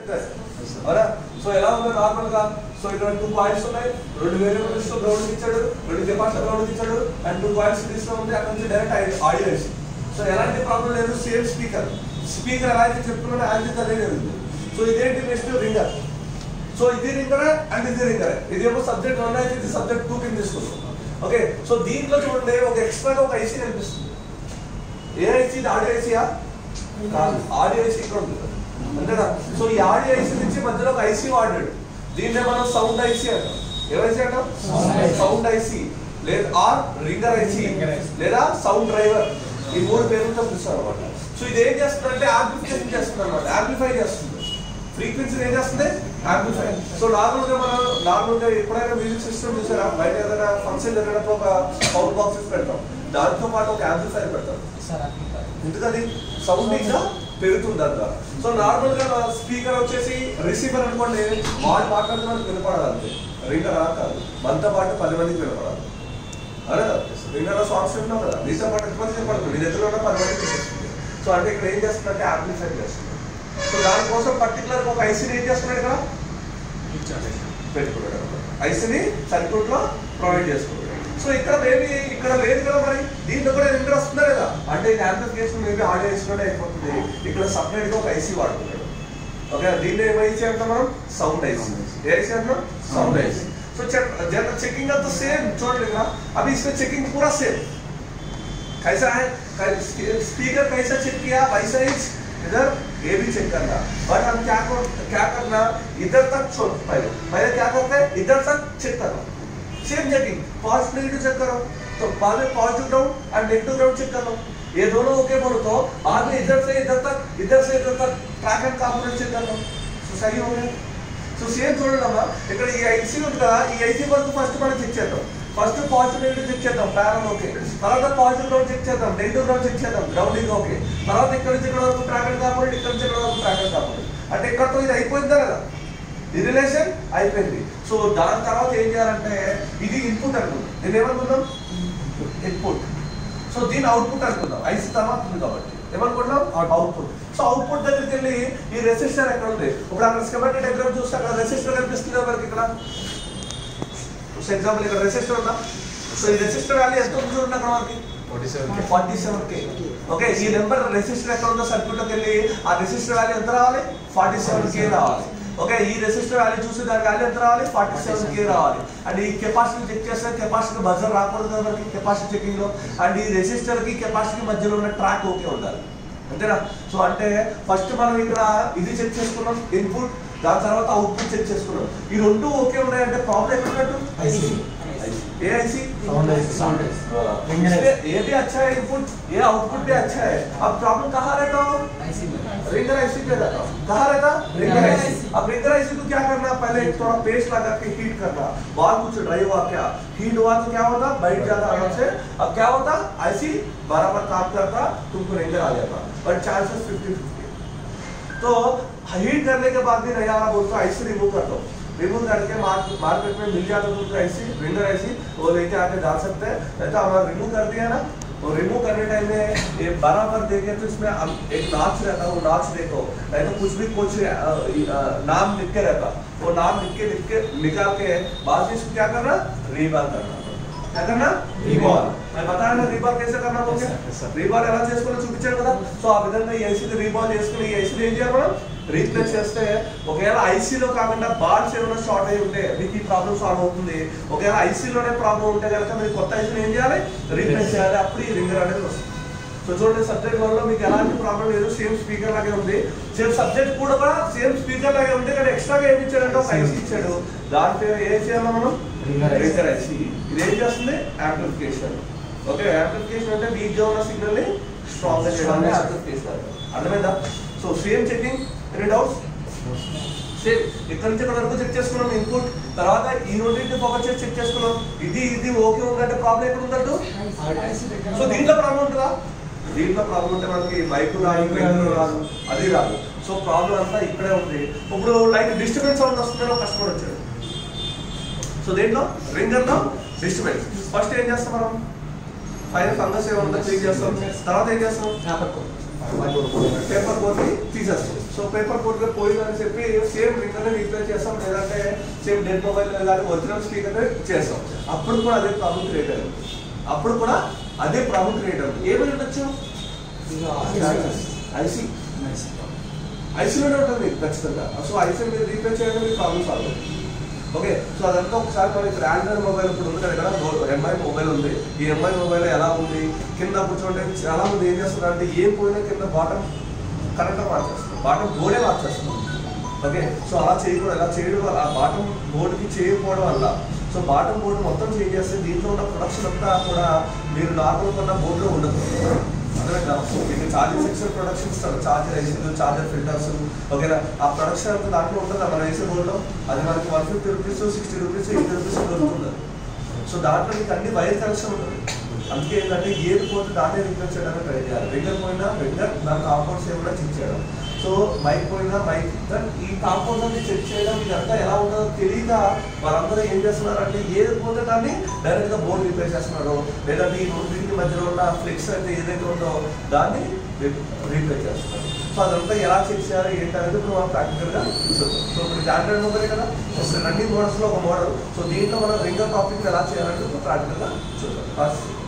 చెప్తారు అవునా సో ఎలా ఉంది నార్మల్ గా సో ఇక్కడ టూ పాయింట్స్ ఉన్నాయి రెండు వేరియబుల్స్ గ్రౌండ్ ఇచ్చాడు రెండు కెపాసిటర్ గ్రౌండ్ ఇచ్చాడు అండ్ టూ పాయింట్స్ సిరీస్ లో ఉంది అక్కడ నుంచి డైరెక్ట్ ఆడియో వేసి సో ఎలాంటి ప్రాబ్లం లేదు సేమ్ స్పీకర్ స్పీకర్ ఎలా అయితే చెప్తున్నాడో యాజ్ ఇట్ అదే జరుగుతుంది సో ఇదేంటి నెక్స్ట్ రింగర్ సో ఇది రింగరే అండ్ ఇది రింగరే ఇదేమో సబ్జెక్ట్ వన్ అయితే ఇది సబ్జెక్ట్ టూ కింద తీసుకుంటాం ఓకే సో దీంట్లో చూడండి ఒక ఎక్స్ట్రాగా ఒక ఐసీ కనిపిస్తుంది ఏ ఐసీ ఇది ఆడియో ఐసీయా కాదు ఆడియో ఐసీ ఇక్కడ ఉంది అంతేనా సో ఈ ఆడియో ఐసీ నుంచి మధ్యలో ఒక ఐసీ వాడాడు దీన్నే మనం సౌండ్ ఐసీ అంటాం ఏమైసీ అంటాం సౌండ్ ఐసీ లేదా ఆర్ రింగర్ ఐసీ లేదా సౌండ్ డ్రైవర్ ఈ మూడు పేర్లతో పిలుస్తారు అనమాట సో ఇది ఏం చేస్తుంది అంటే యాంప్లిఫికేషన్ చేస్తుంది అనమాట యాంప్లిఫై చేస్తుంది ఫ్రీక్వెన్సీ ఏం చేస్తుంది యాంప్లిఫై సో నార్మల్ గా మనం నార్మల్ గా ఎప్పుడైనా మ్యూజిక్ సిస్టమ్ చూసారా బయట ఏదైనా ఫంక్షన్ జరిగినప్పుడు ఒక సౌండ్ బాక్సెస్ పెడతాం దాంతో పాటు ఒక యాంప్లిఫైర్ పెడతాం ఎందుకది సౌండ్ ఇంకా పెరుగుతుంది అంత సో నార్మల్ గా స్పీకర్ వచ్చేసి రిసీవర్ అనుకోండి వాళ్ళు మాట్లాడుతున్నారు వినపడాలి అంతే రింగర్ అలా కాదు మనతో పాటు పది మందికి వినపడాలి అదే రింగర్ సాంగ్స్ విన్నాం కదా నీతో పాటు ఎంతమంది వినపడుతుంది నీ దగ్గర ఉన్న పది మందికి వినిపిస్తుంది సో అంటే ఇక్కడ ఏం చేస్తుందంటే యాంప్లిఫై చేస్తుంది సో దానికోసం పర్టికులర్ ఒక ఐసీని ఏం చేస్తున్నాడు ఇక్కడ పెట్టుకున్నాడు ఐసీని సర్క్యూట్ లో ప్రొవైడ్ చేసుకున్నాడు సో ఇక్కడ మేబీ ఇక్కడ లేదు కదా మరి దీంట్లో కూడా రింగర్ వస్తుందా లేదా అంటే ఇది యాంప్లిఫికేషన్ మేబీ ఆడియో వేసుకుంటే అయిపోతుంది ఇక్కడ సపరేట్ గా ఒక ఐసీ వాడుతున్నాడు ఓకే దీన్ని ఏం ఐసీ అంటాం మనం సౌండ్ ఐసీ ఏ ఐసీ అంటాం sound IC so general checking तो सेम छोड़ लेगा अभी इसमें चेकिंग पूरा सेम कैसा है स्पीकर कैसा चेक किया वैसा ही इधर ये भी चेक करना बट हम क्या कर, क्या करना इधर तक छोड़ पहले पहले क्या करते हैं इधर तक चेक करना same checking positive negative check करो तो बाद में positive ground and negative ground check कर लो ये दोनों ओके बोलो तो बाद में इधर से इधर तक इधर से इधर तक ट्रैक एंड कंपोनेंट चेक कर लो तो सही हो गया సో సేమ్ చూడండి ఇక్కడ ఈ ఐసీ ఉంది కదా ఈ ఐసీ వరకు ఫస్ట్ మనం చెక్ చేద్దాం ఫస్ట్ పాజిటివ్ నెగిటివ్ చెక్ చేద్దాం ప్యారల్ ఓకే తర్వాత పాజిటివ్ గ్రౌండ్ చెక్ చేద్దాం నెగిటివ్ గ్రౌండ్ చెక్ చేద్దాం గ్రౌండింగ్ ఓకే తర్వాత ఇక్కడ నుంచి ఇక్కడ వరకు ట్రాకెట్ కాకుండా ఇక్కడ నుంచి ఇక్కడ వరకు ట్రాకెట్ కాకుండా అంటే ఇక్కడతో ఇది అయిపోయిందా కదా ఈ రిలేషన్ అయిపోయింది సో దాని తర్వాత ఏం చేయాలంటే ఇది ఇన్పుట్ అనుకుందాం దీన్ని ఏమనుకుందాం ఇన్పుట్ సో దీని అవుట్పుట్ అనుకుందాం ఐసీ తర్వాత ఉంది కాబట్టి ఏమనుకుంటున్నాం అవుట్పుట్ సో అవుట్పుట్ దగ్గరికి వెళ్ళి ఈ రెసిస్టర్ ఎక్కడ ఉంది ఇప్పుడు అక్కడ స్కెమాటిక్ డయాగ్రామ్ చూస్తే అక్కడ రెసిస్టర్ కనిపిస్తుంది మనకి ఇక్కడ సో ఎగ్జాంపుల్ ఇక్కడ రెసిస్టర్ ఉందా సో ఈ రెసిస్టర్ వాల్యూ ఎంత ఉంది చూడండి అక్కడ మనకి ఫార్టీ సెవెన్ కే ఓకే ఈ నెంబర్ రెసిస్టర్ ఎక్కడ ఉందో సర్క్యూట్ లోకి వెళ్ళి ఆ రెసిస్టర్ వాల్యూ ఎంత రావాలి ఫార్టీ సెవెన్ కే రావాలి ఓకే ఈ రెసిస్టర్ వాల్యూ చూసి దాని వాల్యూ ఎంత రావాలి ఫార్టీ సెవెన్ కే రావాలి అండ్ ఈ కెపాసిటీ చెక్ చేస్తే కెపాసిటీ బజర్ రాకూడదు కదా మనకి కెపాసిటీ చెకింగ్ లో అండ్ ఈ రెసిస్టర్ కి కెపాసిటీ మధ్యలో ఉన్న ట్రాక్ ఓకే ఉండాలి అంతేనా సో అంటే ఫస్ట్ మనం ఇక్కడ ఇది చెక్ చేసుకున్నాం ఇన్పుట్ దాని తర్వాత అవుట్పుట్ చెక్ చేసుకున్నాం ఈ రెండు ఓకే ఉన్నాయంటే ప్రాబ్లం ఎక్కడ ఉన్నట్టు IC. ఏ ఐसी Sound IC. Sound IC. Ringer इसमें ये भी अच्छा है इनपुट ये आउटपुट भी अच्छा है अब प्रॉब्लम कहाँ रहता हो रिंगर आईसी पे रहता हो कहाँ रहता रिंगर Ringer आईसी अब रिंगर आईसी को क्या करना पहले थोड़ा पेस्ट लगा के हीट करना बाद कुछ ड्राई हुआ क्या हीट हुआ तो क्या होता बैठ जाता आराम से अब क्या होता आईसी बराबर काम करता तुमको रिंगर आ जाता बट चांसेस फिफ्टी फिफ्टी तो हीट करने के बाद भी नहीं आ रहा बोलते आईसी रिमूव कर दो रिमूव करके मार्केट मार्केट में मिल जाता तुमको ऐसी रिंगर ऐसी वो लेके आके डाल सकते हैं नहीं तो हमारा रिमूव कर दिया ना तो रिमूव करने टाइम में ये बराबर देखे तो इसमें हम एक नाच रहता है वो नाच देखो नहीं तो कुछ भी कुछ अ, अ, नाम लिख के रहता वो नाम लिख के लिख के निकाल के बाद में इसको क्या करना रीबाल करना क्या करना రీబాల్ मैं बताया ना రీబాల్ कैसे करना बोल Yes, sir, yes, sir. Reball ఎలా చేసుకోవాలో చూపించాను కదా సో ఆ విధంగా ఈ ఐసీని రీబాల్ చేసుకుని ఈ ఐసీని ఏం చేయాలి మనం రీప్లేస్ చేస్తే ఒకవేళ ఐసీలో కాకుండా బాల్స్ ఏమైనా షార్ట్ అయి ఉంటే మీకు ఈ ప్రాబ్లమ్ సాల్వ్ అవుతుంది ఒకవేళ ఐసీలోనే ప్రాబ్లం ఉంటే కనుక మీరు కొత్త ఐసీని ఏం చేయాలి రీప్లేస్ చేయాలి అప్పుడు ఈ రింగర్ అనేది వస్తుంది సో చూడండి సబ్జెక్ట్ వన్ లో మీకు ఎలాంటి ప్రాబ్లం లేదు సేమ్ స్పీకర్ లాగే ఉంది సేమ్ సబ్జెక్ట్ కూడా కూడా సేమ్ స్పీకర్ లాగే ఉంది కానీ ఎక్స్ట్రాగా ఏమి ఇచ్చాడంటే ఒక ఐసీ ఇచ్చాడు దాని పేరు ఏం చేయాలి మనం Ringer IC. రింగర్ ఐసీ ఇది ఏం చేస్తుంది యాంప్లిఫికేషన్ ఓకే యాంప్లిఫికేషన్ అంటే వీక్ గా ఉన్న సిగ్నల్ ని స్ట్రాంగ్ గా చేయడానికి యాంప్లిఫికేషన్ అర్థమైందా so same checking any doubts same ఇక్కడ నుంచి ఇక్కడ వరకు చెక్ చేసుకున్నాం ఇన్పుట్ తర్వాత ఈ రెండింటిని ఫోకస్ చేసి చెక్ చేసుకున్నాం ఇది ఇది ఓకే ఉందంటే ప్రాబ్లం ఎక్కడ ఉందంటూ సో దీంట్లో ప్రాబ్లం ఉంటుందా దీంట్లో ప్రాబ్లం ఉంటే మనకి మైక్ రాదు మైక్ రాదు అది రాదు సో ప్రాబ్లం అంతా ఇక్కడే ఉంది ఇప్పుడు లైక్ డిస్టర్బెన్స్ సౌండ్ వస్తుందని ఒక కస్టమర్ వచ్చాడు సో దీంట్లో రింగర్ లో డిస్టర్బెన్స్ ఫస్ట్ ఏం చేస్తాం మనం ఫైర్ ఫంగస్ ఏమన్నా క్లీన్ చేస్తాం తర్వాత ఏం చేస్తాం పేపర్ బోర్డ్ ని తీసేస్తాం సో పేపర్ బోర్డ్ గా పోయిందని చెప్పి సేమ్ రింగర్ రీప్లేస్ చేస్తాం లేదంటే సేమ్ డెడ్ మొబైల్ కానీ ఒరిజినల్ స్పీకర్ చేస్తాం అప్పుడు కూడా అదే ప్రాబ్లం క్రియేట్ అయింది అప్పుడు కూడా అదే ప్రాబ్లం క్రియేట్ అవుతుంది ఏమై ఉండొచ్చు ఐసీ ఐసీలోనే ఉంటుంది ఖచ్చితంగా సో ఐసీ మీరు రీప్లేస్ చేయడం మీకు ప్రాబ్లమ్ సాల్వ్ అవుతుంది ఓకే సో అదంతా ఒకసారి మనం ఇక్కడ ఆండ్రాయిడ్ మొబైల్ ఇప్పుడు ఉంది కదా ఇక్కడ ఎంఐ మొబైల్ ఉంది ఈ ఎంఐ మొబైల్ ఎలా ఉంది కింద కూర్చోండి చాలా మంది ఏం చేస్తున్నారు అంటే ఏం పోయినా కింద బాటం కరెక్ట్గా మార్చేస్తారు బాటం బోర్డే మార్చేస్తారు ఓకే సో అలా చేయకూడదు అలా చేయడం వల్ల ఆ బాటం బోర్డుకి చేయకపోవడం వల్ల సో బాటం బోర్డు మొత్తం చేంజ్ చేస్తే దీంట్లో ఉన్న ప్రొడక్షన్ అంతా కూడా మీరు నార్మల్ కొన్న బోర్డులో ఉండదు అర్థమైందా మీకు చార్జింగ్ సెక్షన్ ప్రొడక్షన్ ఇస్తారు చార్జర్ ఐసీలు చార్జర్ ఫిల్టర్స్ ఓకేనా ఆ ప్రొడక్షన్ అంతా దాంట్లో ఉంటుందా మన ఐసీ బోర్డులో అది మనకి one fifty rupees sixty rupees eighty rupees దొరుకుతుంది సో దాంట్లో మీకు అన్ని వైర్ కనెక్షన్ ఉంటుంది అందుకే ఏంటంటే ఏది పోతే దాన్ని రిపేర్ చేయడానికి ట్రై చేయాలి వెంగర్ పోయినా వెంగర్ దాని కాంపౌండ్స్ ఏమైనా చెక్ చేయడం సో మైక్ పోయినా మైక్ దాని ఈ కాంపౌండ్స్ అన్ని చెక్ చేయడం ఇదంతా ఎలా ఉంటుందో తెలియక వాళ్ళందరూ ఏం చేస్తున్నారు అంటే ఏది పోతే దాన్ని డైరెక్ట్ గా బోర్డు రిపేర్ చేస్తున్నారు లేదంటే ఈ రెండింటి మధ్యలో ఉన్న ఫ్లెక్స్ అయితే ఏదైతే ఉందో దాన్ని రీప్లేస్ చేస్తున్నారు సో అదంతా ఎలా చెక్ చేయాలి ఏంటి అనేది ఇప్పుడు మనం ప్రాక్టికల్ గా చూద్దాం సో ఇప్పుడు ఆండ్రాయిడ్ మొబైల్ కదా సో రన్నింగ్ మోడల్స్ లో ఒక మోడల్ సో దీంట్లో మనం రింగర్ టాపిక్ ఎలా చేయాలంటే ప్రాక్టికల్ గా చూద్దాం ఫస్ట్